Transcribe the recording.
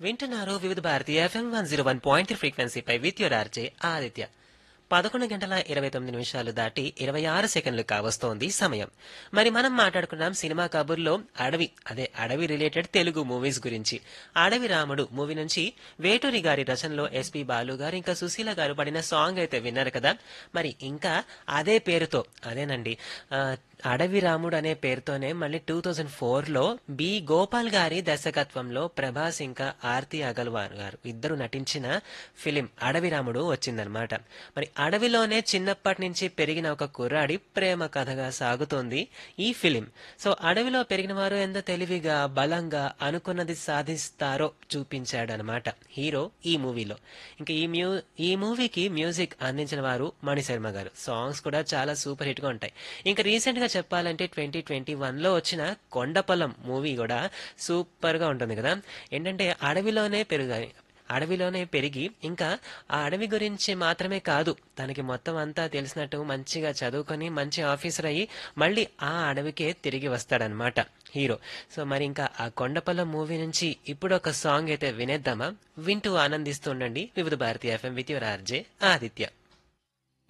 వింటున్నారు Vividh Bharati F M one zero one point three ఫ్రీక్వెన్సీపై with your R J Aditya పదకొండు గంటల ఇరవై తొమ్మిది నిమిషాలు దాటి ఇరవై ఆరు సెకండ్లు కావస్తోంది సమయం మరి మనం మాట్లాడుకున్నాం సినిమా కబుర్లో అడవి అదే అడవి రిలేటెడ్ తెలుగు మూవీస్ గురించి అడవి రాముడు మూవీ నుంచి వేటూరి గారి రచనలో ఎస్పి బాలు గారు ఇంకా సుశీల గారు పడిన సాంగ్ అయితే విన్నారు కదా మరి ఇంకా అదే పేరుతో అదేనండి ఆ, అడవి రాముడు అనే పేరుతోనే మళ్ళీ టూ థౌజండ్ ఫోర్లో బి గోపాల్ గారి దర్శకత్వంలో ప్రభాస్ ఇంకా ఆర్తి అగల్వార్ గారు ఇద్దరు నటించిన ఫిలిం అడవి రాముడు వచ్చిందనమాట మరి అడవిలోనే చిన్నప్పటి నుంచి పెరిగిన ఒక కుర్రాడి ప్రేమ కథగా సాగుతోంది ఈ ఫిలిం సో అడవిలో పెరిగిన వారు ఎంత తెలివిగా బలంగా అనుకున్నది సాధిస్తారో చూపించాడు అనమాట హీరో ఈ మూవీలో ఇంకా ఈ మ్యూ ఈ మూవీకి మ్యూజిక్ అందించిన వారు మణిశర్మ గారు సాంగ్స్ కూడా చాలా సూపర్ హిట్ గా ఉంటాయి ఇంకా రీసెంట్ గా చెప్పాలంటే ట్వంటీ ట్వంటీ వన్ లో వచ్చిన కొండపల్లం మూవీ కూడా సూపర్ గా ఉంటుంది కదా ఏంటంటే అడవిలోనే పెరుగాయి అడవిలోనే పెరిగి ఇంకా ఆ అడవి గురించి మాత్రమే కాదు తనకి మొత్తం అంతా తెలిసినట్టు మంచిగా చదువుకొని మంచి ఆఫీసర్ అయ్యి మళ్ళీ ఆ అడవికే తిరిగి వస్తాడనమాట హీరో సో మరి ఇంకా ఆ కొండపల్లం మూవీ నుంచి ఇప్పుడు ఒక సాంగ్ అయితే వినేద్దామా వింటూ ఆనందిస్తూ ఉండండి Vividh Bharatiya F M with your R J Aditya